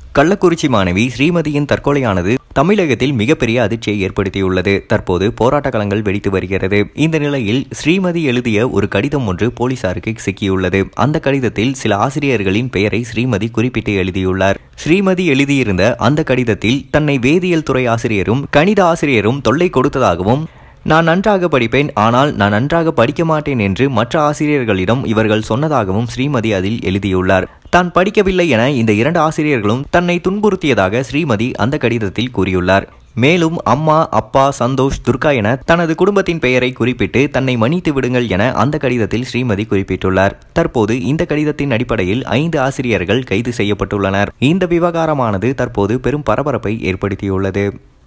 கள்ளக்குறிச்சி மாணவி ஸ்ரீமதியின் தற்கொலையானது தமிழகத்தில் மிகப்பெரிய அதிர்ச்சியை ஏற்படுத்தியுள்ளது தற்போது போராட்ட களங்கள் வெடித்து வருகிறது இந்த நிலையில் ஸ்ரீமதி எழுதிய ஒரு கடிதம் ஒன்று போலீசாருக்கு சிக்கியுள்ளது அந்த கடிதத்தில் சில ஆசிரியர்களின் பெயரை ஸ்ரீமதி குறிப்பிட்டு எழுதியுள்ளார் ஸ்ரீமதி எழுதியிருந்த அந்த கடிதத்தில் தன்னை வேதியியல் துறை ஆசிரியரும் கணித ஆசிரியரும் தொல்லை கொடுத்ததாகவும் நான் நன்றாக படிப்பேன் ஆனால் நான் நன்றாக படிக்க மாட்டேன் என்று மற்ற ஆசிரியர்களிடம் இவர்கள் சொன்னதாகவும் ஸ்ரீமதி அதில் எழுதியுள்ளார் தான் படிக்கவில்லை என இந்த இரண்டு ஆசிரியர்களும் தன்னை துன்புறுத்தியதாக ஸ்ரீமதி அந்த கடிதத்தில் கூறியுள்ளார் மேலும் அம்மா அப்பா சந்தோஷ் துர்கா என தனது குடும்பத்தின் பெயரை குறிப்பிட்டு தன்னை மன்னித்து விடுங்கள் என அந்த கடிதத்தில் ஸ்ரீமதி குறிப்பிட்டுள்ளார் தற்போது இந்த கடிதத்தின் அடிப்படையில் ஐந்து ஆசிரியர்கள் கைது செய்யப்பட்டுள்ளனர் இந்த விவகாரமானது தற்போது பெரும் பரபரப்பை ஏற்படுத்தியுள்ளது